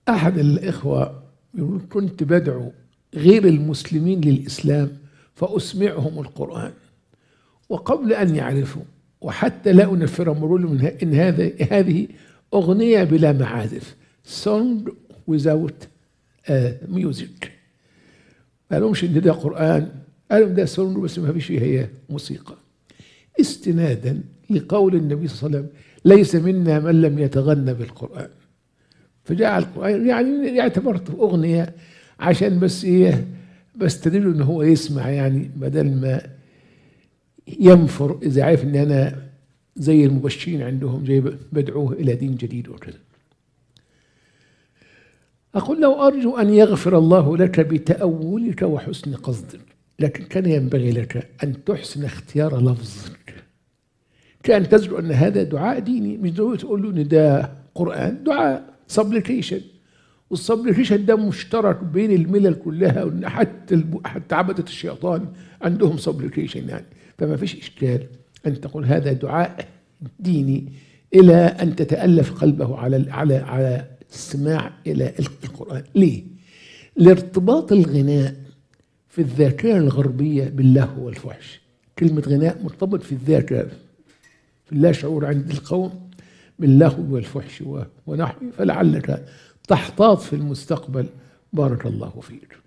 أحد الإخوة يقول كنت بدعو غير المسلمين للإسلام فأسمعهم القرآن وقبل أن يعرفوا وحتى لا أنفرهم أقول إن هذا هذه أغنية بلا معازف song without uh, music ما لهمش إن ده قرآن قالوا ده سونج بس ما فيش هي موسيقى استنادا لقول النبي صلى الله عليه وسلم ليس منا من لم يتغنى بالقرآن فجاء القرآن يعني اعتبرته أغنية عشان بس إيه بستدل إن هو يسمع يعني بدل ما ينفر إذا عارف إن أنا زي المبشرين عندهم جاي بدعوه إلى دين جديد وكذا أقول له أرجو أن يغفر الله لك بتأولك وحسن قصدك لكن كان ينبغي لك أن تحسن اختيار لفظك كأن تزعم أن هذا دعاء ديني مش ضروري تقول له إن ده قرآن دعاء سبليكيشن والسبليكيشن ده مشترك بين الملل كلها وان حتى حتى عبدة الشيطان عندهم سبليكيشن يعني فما فيش اشكال ان تقول هذا دعاء ديني الى ان تتالف قلبه على على على السماع الى القران ليه؟ لارتباط الغناء في الذاكره الغربيه باللهو والفحش كلمه غناء مرتبط في الذاكره في اللاشعور عند القوم باللهو والفحش ونحوه فلعلك تحتاط في المستقبل بارك الله فيك